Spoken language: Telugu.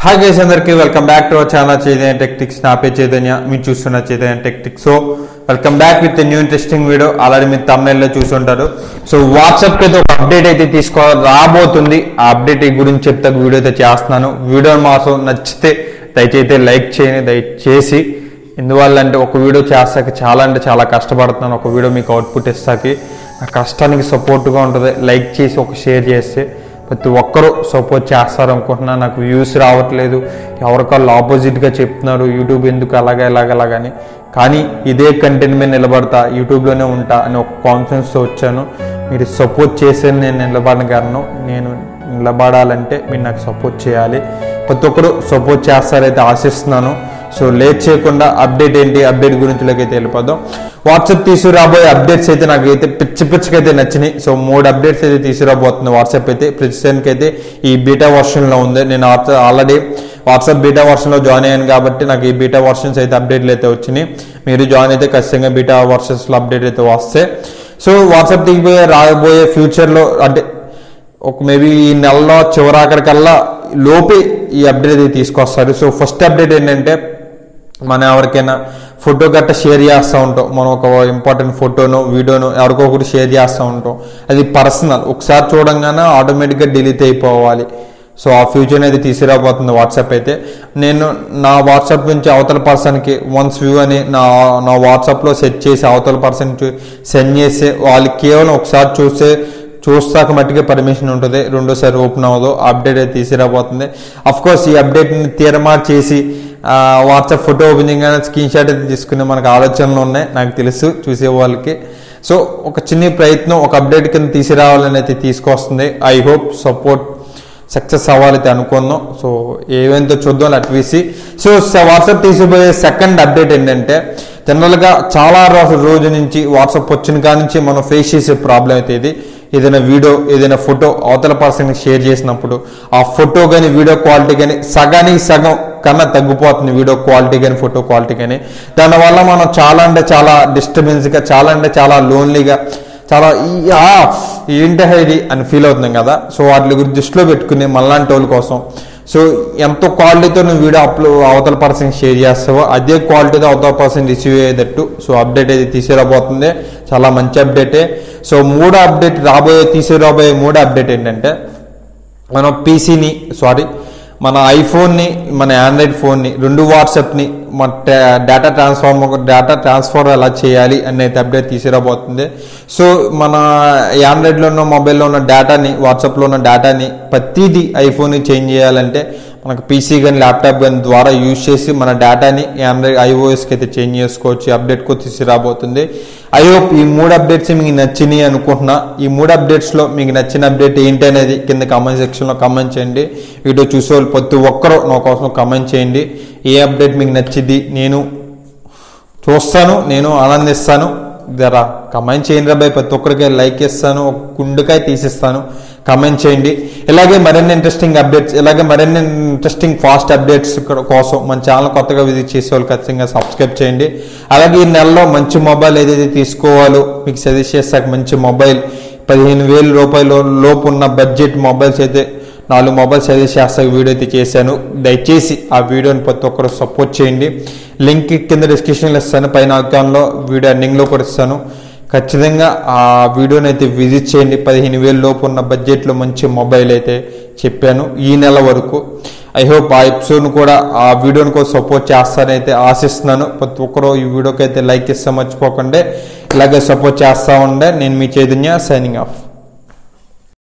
హాయ్ గైస్ అందరికి welcome back to our channel Chaitanya Techtics నా పేరు చైతన్య మీరు చూస్తున్న Chaitanya Techtics so welcome back with new interesting video already మీరు తమిళలో చూసుంటారు సో వాట్సాప్ అయితే ఒక అప్డేట్ అయితే తీసుకో రాబోతుంది ఆ అప్డేట్ గురించి చెప్తా వీడియో అయితే చేస్తున్నాను వీడియో మాత్రం నచ్చితే దయచేసి లైక్ చేయండి దయచేసి ఎందువల్ల అంటే ఒక వీడియో చేస్తాకి చాలా అంటే చాలా కష్టపడుతున్నాను ఒక వీడియో మీకు అవుట్పుట్ ఇస్తాకి నా కష్టానికి సపోర్ట్గా ఉంటుంది లైక్ చేసి ఒక షేర్ చేస్తే ప్రతి ఒక్కరూ సపోర్ట్ చేస్తారు అనుకుంటున్నా నాకు వ్యూస్ రావట్లేదు ఎవరికాళ్ళు ఆపోజిట్గా చెప్తున్నారు యూట్యూబ్ ఎందుకు అలాగా ఇలాగ అలాగని కానీ ఇదే కంటెంట్ మీద నిలబడతా యూట్యూబ్లోనే ఉంటా అని ఒక కాన్ఫిడెన్స్తో వచ్చాను మీరు సపోర్ట్ చేసే నేను నిలబడిన కారణం నేను నిలబడాలంటే మీరు నాకు సపోర్ట్ చేయాలి ప్రతి ఒక్కరు సపోర్ట్ చేస్తారైతే ఆశిస్తున్నాను సో లేట్ చేయకుండా అప్డేట్ ఏంటి అప్డేట్ గురించి అయితే వెళ్ళిపోదాం వాట్సాప్ తీసుకురాబోయే అప్డేట్స్ అయితే నాకు అయితే పిచ్చి పిచ్చికి అయితే నచ్చినాయి సో మూడు అప్డేట్స్ అయితే తీసుకురాబోతుంది వాట్సాప్ అయితే ప్రస్తుతానికి అయితే ఈ బీటా వర్షన్లో ఉంది నేను ఆల్రెడీ వాట్సాప్ బీటా వర్షన్లో జాయిన్ అయ్యాను కాబట్టి నాకు ఈ బీటా వర్షన్స్ అయితే అప్డేట్లు అయితే వచ్చినాయి మీరు జాయిన్ అయితే ఖచ్చితంగా బీటా వర్షన్స్లో అప్డేట్ అయితే వస్తాయి సో వాట్సాప్ దిగిపోయే రాబోయే ఫ్యూచర్లో అంటే ఒక మేబీ ఈ నెలలో చివరాఖరికల్లా లోపే ఈ అప్డేట్ అయితే తీసుకొస్తారు సో ఫస్ట్ అప్డేట్ ఏంటంటే మనం ఎవరికైనా ఫోటో గట్ట షేర్ చేస్తూ ఉంటాం మనం ఒక ఇంపార్టెంట్ ఫోటోను వీడియోను ఎవరికో ఒకటి షేర్ చేస్తూ ఉంటాం అది పర్సనల్ ఒకసారి చూడంగానే ఆటోమేటిక్గా డిలీట్ అయిపోవాలి సో ఆ ఫ్యూచర్ అయితే తీసుకురాబోతుంది వాట్సాప్ అయితే నేను నా వాట్సాప్ నుంచి అవతల పర్సన్కి వన్స్ వ్యూ అని నా నా వాట్సాప్లో సెట్ చేసి అవతల పర్సన్కి సెండ్ చేసి వాళ్ళు కేవలం ఒకసారి చూస్తే చూస్తాక మట్టికే పర్మిషన్ ఉంటుంది రెండోసారి ఓపెన్ అవ్వదు అప్డేట్ అయితే తీసుకురాబోతుంది అఫ్ కోర్స్ ఈ అప్డేట్ని తీరమార్ చేసి వాట్సాప్ ఫోటో ఓపెన్ చేయగానే స్క్రీన్ షాట్ అయితే తీసుకునే మనకు ఆలోచనలు ఉన్నాయి నాకు తెలుసు చూసే వాళ్ళకి సో ఒక చిన్న ప్రయత్నం ఒక అప్డేట్ కింద తీసుకురావాలని అయితే తీసుకొస్తుంది ఐ హోప్ సపోర్ట్ సక్సెస్ అవ్వాలైతే అనుకుందాం సో ఏవైందో చూద్దాం అట్వీసి సో వాట్సాప్ తీసుకుపోయే సెకండ్ అప్డేట్ ఏంటంటే జనరల్గా చాలా రోజు రోజు నుంచి వాట్సాప్ వచ్చిన కాడి నుంచి మనం ఫేస్ చేసే ప్రాబ్లం అయితే ఇది ఏదైనా వీడియో ఏదైనా ఫోటో అవతల పర్సన్కి షేర్ చేసినప్పుడు ఆ ఫోటో కానీ వీడియో క్వాలిటీ కానీ సగానికి సగం కన్నా తగ్గిపోతుంది వీడియో క్వాలిటీ కానీ ఫోటో క్వాలిటీ కానీ దానివల్ల మనం చాలా అంటే చాలా డిస్టర్బెన్స్గా చాలా అంటే చాలా లోన్లీగా చాలా ఏంటి ఇది అని ఫీల్ అవుతున్నాం కదా సో వాటి గురించి దృష్టిలో పెట్టుకుని మళ్ళాంటి వాళ్ళ కోసం సో ఎంత క్వాలిటీతో నువ్వు వీడియో అప్లోడ్ అవతల పర్సన్ షేర్ చేస్తావో అదే క్వాలిటీతో అవతల పర్సన్ రిసీవ్ అయ్యేటట్టు సో అప్డేట్ అయితే తీసుకురాబోతుంది చాలా మంచి అప్డేటే సో మూడో అప్డేట్ రాబోయే తీసుకురాబోయే మూడో అప్డేట్ ఏంటంటే మనం పీసీని సారీ మన ఐఫోన్ని మన ఆండ్రాయిడ్ ఫోన్ని రెండు వాట్సాప్ని మన డేటా ట్రాన్స్ఫార్మ్ డేటా ట్రాన్స్ఫర్ ఎలా చేయాలి అనేది అప్డేట్ తీసుకురాబోతుంది సో మన ఆండ్రాయిడ్లో ఉన్న మొబైల్లో ఉన్న డేటాని వాట్సాప్లో ఉన్న డేటాని ప్రతిదీ ఐఫోన్ చేంజ్ చేయాలంటే మనకు పీసీ కానీ ల్యాప్టాప్ కానీ ద్వారా యూజ్ చేసి మన డేటాని ఆండ్రాయిడ్ ఐఓఎస్కి అయితే చేంజ్ చేసుకోవచ్చు అప్డేట్ కూడా తీసుకురాబోతుంది ఐ హోప్ ఈ మూడు అప్డేట్స్ మీకు నచ్చినాయి అనుకుంటున్నా ఈ మూడు అప్డేట్స్లో మీకు నచ్చిన అప్డేట్ ఏంటి అనేది కింద కామెంట్ సెక్షన్లో కామెంట్ చేయండి వీడియో చూసే వాళ్ళు ప్రతి ఒక్కరూ నా కోసం కామెంట్ చేయండి ఏ అప్డేట్ మీకు నచ్చింది నేను చూస్తాను నేను ఆనందిస్తాను జరా కమెంట్ చేయండి రాబాయ్ ప్రతి ఒక్కరికి లైక్ ఇస్తాను ఒక కుండుకాయ తీసిస్తాను కమెంట్ చేయండి ఇలాగే మరిన్ని ఇంట్రెస్టింగ్ అప్డేట్స్ ఇలాగే మరిన్ని ఇంట్రెస్టింగ్ ఫాస్ట్ అప్డేట్స్ కోసం మన ఛానల్ కొత్తగా విజిట్ చేసే వాళ్ళు ఖచ్చితంగా సబ్స్క్రైబ్ చేయండి అలాగే ఈ నెలలో మంచి మొబైల్ ఏదైతే తీసుకోవాలో మీకు సజెస్ట్ చేస్తాక మంచి మొబైల్ పదిహేను వేల రూపాయల లోపు ఉన్న బడ్జెట్ మొబైల్స్ అయితే నాలుగు మొబైల్స్ సజెస్ట్ చేస్తాక వీడియో అయితే చేశాను దయచేసి ఆ వీడియోని ప్రతి ఒక్కరు సపోర్ట్ చేయండి లింక్ కింద డిస్క్రిప్షన్లో ఇస్తాను పైన అకౌంట్లో వీడియో ఎండింగ్లో కూడా ఇస్తాను ఖచ్చితంగా ఆ వీడియోని అయితే విజిట్ చేయండి పదిహేను వేల లోపు ఉన్న బడ్జెట్లో మంచి మొబైల్ అయితే చెప్పాను ఈ నెల వరకు ఐ హోప్ ఆ ఎపిసోడ్ను కూడా ఆ వీడియోని కూడా సపోర్ట్ చేస్తానైతే ఆశిస్తున్నాను ప్రతి ఒక్కరు ఈ వీడియోకి అయితే లైక్ ఇస్తే మర్చిపోకండి ఇలాగే సపోర్ట్ చేస్తూ ఉండే నేను మీ చైతన్య సైనింగ్ ఆఫ్